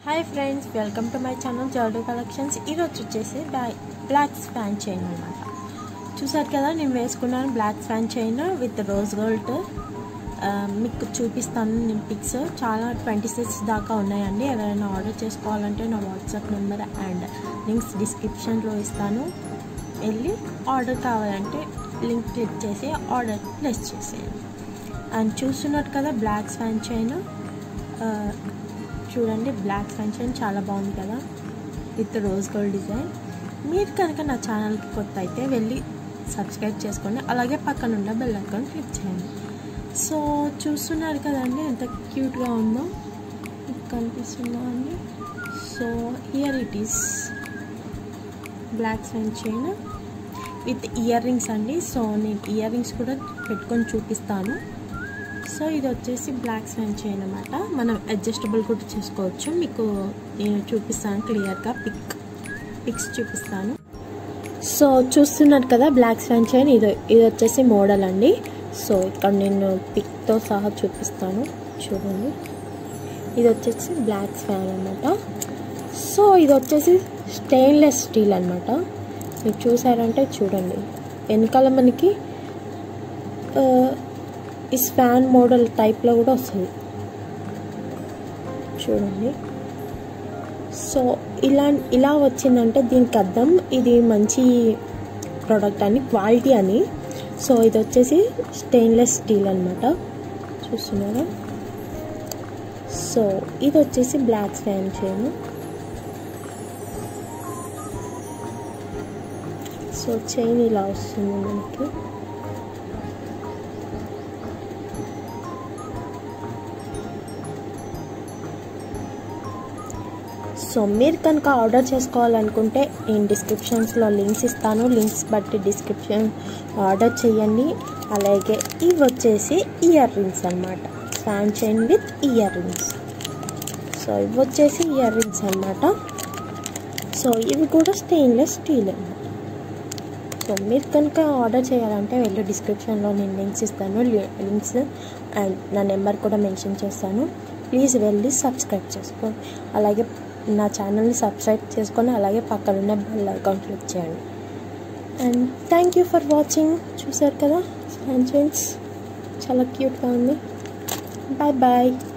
hi friends welcome to my channel జర్డీ collections ఈరోజు వచ్చేసి బ్లా- బ్లాక్ ఫ్యాన్ చైన్ అనమాట చూసారు కదా నేను వేసుకున్నాను black fan chain with rose gold ఆ, మీకు చూపిస్తాను నేను పిక్స్ చాలా ట్వంటీ సిక్స్ దాకా ఉన్నాయండి ఎవరైనా ఆర్డర్ చేసుకోవాలంటే నా వాట్సాప్ నెంబర్ అండ్ లింక్స్ డిస్క్రిప్షన్లో ఇస్తాను వెళ్ళి ఆర్డర్ కావాలంటే లింక్ క్లిక్ చేసి ఆర్డర్ ప్లేస్ చేసేయండి అండ్ చూస్తున్నట్టు కదా బ్లాక్ ఫ్యాన్ చైన్ చూడండి బ్లాక్ ఫ్యాన్ చైన్ చాలా బాగుంది కదా విత్ రోజ్ గోల్డ్ డిజైన్ మీరు కనుక నా ఛానల్కి కొత్త అయితే వెళ్ళి సబ్స్క్రైబ్ చేసుకోండి అలాగే పక్కన ఉన్న బెల్ ఐకాన్ క్లిక్ చేయండి సో చూస్తున్నారు కదండి ఎంత క్యూట్గా ఉందో మీకు కనిపిస్తుందా అండి so here it is black fan chain with ear rings అండి సో నేను ఇయర్ రింగ్స్ కూడా పెట్టుకొని చూపిస్తాను సో ఇది వచ్చేసి బ్లాక్ స్వైన్ చైన్ అనమాట మనం అడ్జస్టబుల్ కూడా చేసుకోవచ్చు మీకు నేను చూపిస్తాను క్లియర్గా పిక్ పిక్స్ చూపిస్తాను సో చూస్తున్నారు కదా బ్లాక్ స్వైన్ చైన్ ఇది ఇది వచ్చేసి మోడల్ అండి సో ఇక్కడ నేను పిక్తో సహా చూపిస్తాను చూడండి ఇది వచ్చేసి బ్లాక్ స్వాన్ అనమాట సో ఇది వచ్చేసి స్టెయిన్లెస్ స్టీల్ అనమాట మీరు చూసారంటే చూడండి వెనకాల మనకి ఆ, ఈ స్పాన్ మోడల్ టైప్లో కూడా వస్తుంది చూడండి సో ఇలా ఇలా వచ్చిందంటే దీనికి అర్థం ఇది మంచి ప్రోడక్ట్ అని క్వాలిటీ అని సో ఇది వచ్చేసి స్టెయిన్లెస్ స్టీల్ అనమాట చూస్తున్నారా సో ఇది వచ్చేసి black fan chain so chain ఇలా వస్తుంది మనకి సో మీరు కనుక ఆర్డర్ చేసుకోవాలనుకుంటే నేను డిస్క్రిప్షన్స్లో లింక్స్ ఇస్తాను లింక్స్ బట్టి డిస్క్రిప్షన్ ఆర్డర్ చేయండి అలాగే ఇవి వచ్చేసి ఇయర్ రింగ్స్ అనమాట fan chain with ear rings so ఇవి వచ్చేసి ఇయర్ రింగ్స్ అనమాట సో ఇవి కూడా స్టెయిన్లెస్ స్టీల్ అనమాట సో మీరు కనుక ఆర్డర్ చేయాలంటే వెళ్ళి డిస్క్రిప్షన్లో నేను లింక్స్ ఇస్తాను లింక్స్ అండ్ నా నెంబర్ కూడా మెన్షన్ చేస్తాను ప్లీజ్ వెళ్ళి సబ్స్క్రైబ్ చేసుకోండి అలాగే నా ఛానల్ని సబ్స్క్రైబ్ చేసుకొని అలాగే పక్కనున్న బెల్ ఐకాన్ క్లిక్ చేయండి and thank you for watching చూసారు కదా ఫ్యాన్ చైన్స్ చాలా క్యూట్గా ఉంది బాయ్ బాయ్